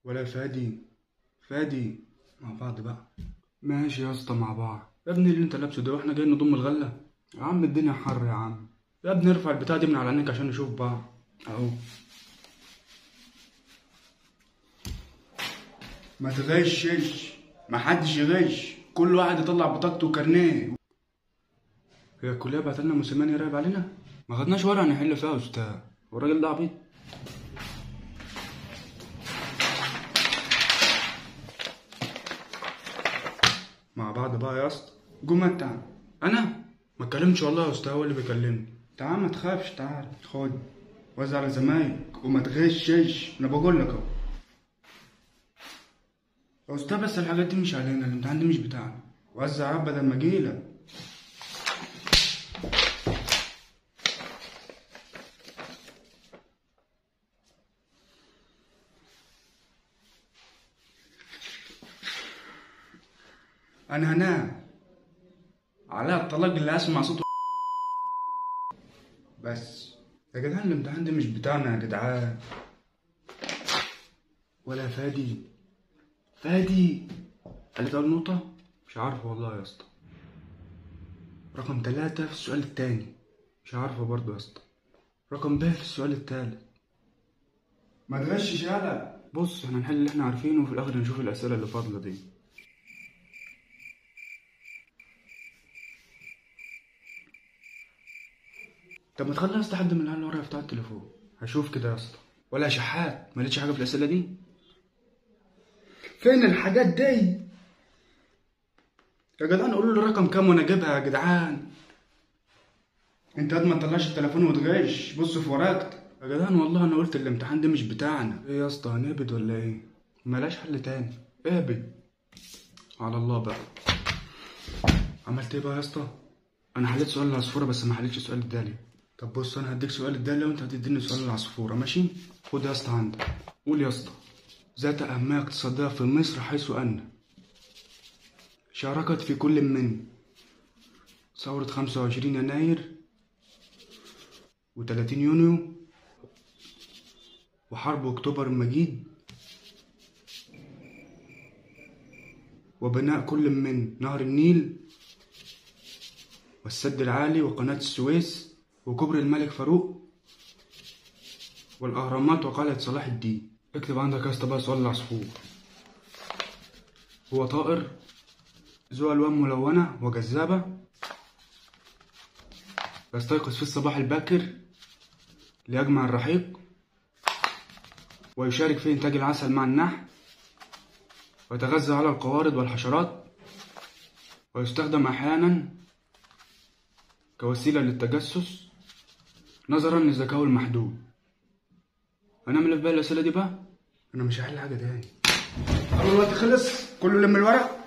ولا فادي فادي مع بعض بقى ماشي يا اسطى مع بعض يا ابني اللي انت لابسه ده واحنا جايين نضم الغله يا عم الدنيا حر يا عم يا ابني ارفع البتاع دي من على عينيك عشان نشوف بعض اهو ما تغشش ما حدش يغش كل واحد يطلع بطاقته وكارنيه هي الكليه بعت لنا موسيماني يراقب علينا ما خدناش ورقه نحل فيها يا استاذ والراجل ده عبيط مع بعض بقى يا اسطى قوم انت انا ما اتكلمش والله يا استاذ هو اللي بيكلمني تعال ما تخافش تعال خد وزع على زمايلك وما تغشش انا بقول لك اهو يا استاذ بس الحاجات دي مش علينا الامتحان دي مش بتاعنا وزع عب بدل ما اجيلك انا هنام على الطلاق اللي اسمع صوته بس يا جدعان الامتحان ده مش بتاعنا يا جدعان ولا فادي فادي قالت اول نقطة مش عارفة والله يا اسطى رقم تلاتة في السؤال التاني مش عارفة برضه يا اسطى رقم ب في السؤال التالت ما تغشش يالا بص احنا نحل اللي احنا عارفينه وفي الاخر نشوف الاسئلة اللي فاضلة دي طب ما تخلي يا اسطى حد من العيال اللي ورايا يفتح التليفون هشوف كده يا اسطى ولا شحات ما لقيتش حاجه في الاسئله دي فين الحاجات دي يا جدعان قولوا لي الرقم كام وانا اجيبها يا جدعان انت قد ما تطلعش التليفون وتغش بص في ورقتك يا جدعان والله انا قلت الامتحان ده مش بتاعنا ايه يا اسطى هنهبد ولا ايه ملاش حل تاني اهبد على الله بقى عملت ايه بقى يا اسطى انا حليت سؤال العصفوره بس ما حليتش سؤال الداليه طب بص انا هديك سؤال الداليه وانت هتديني سؤال العصفوره ماشي خد يا اسطى عندك قول يا اسطى ذات اهميه اقتصاديه في مصر حيث ان شاركت في كل من ثورة 25 يناير و30 يونيو وحرب أكتوبر المجيد وبناء كل من نهر النيل والسد العالي وقناة السويس وكوبري الملك فاروق والأهرامات وقلعة صلاح الدين اكتب عندك يا اسطى بقى سؤال العصفور هو طائر ذو ألوان ملونة وجذابة يستيقظ في الصباح الباكر ليجمع الرحيق ويشارك في إنتاج العسل مع النحل ويتغذى على القوارض والحشرات ويستخدم أحيانا كوسيلة للتجسس نظرا لذكائه المحدود هنعمل ايه في باقي الأسئلة دي بقى؟ أنا مش هحل حاجة تاني الوقت خلص كله لم الورق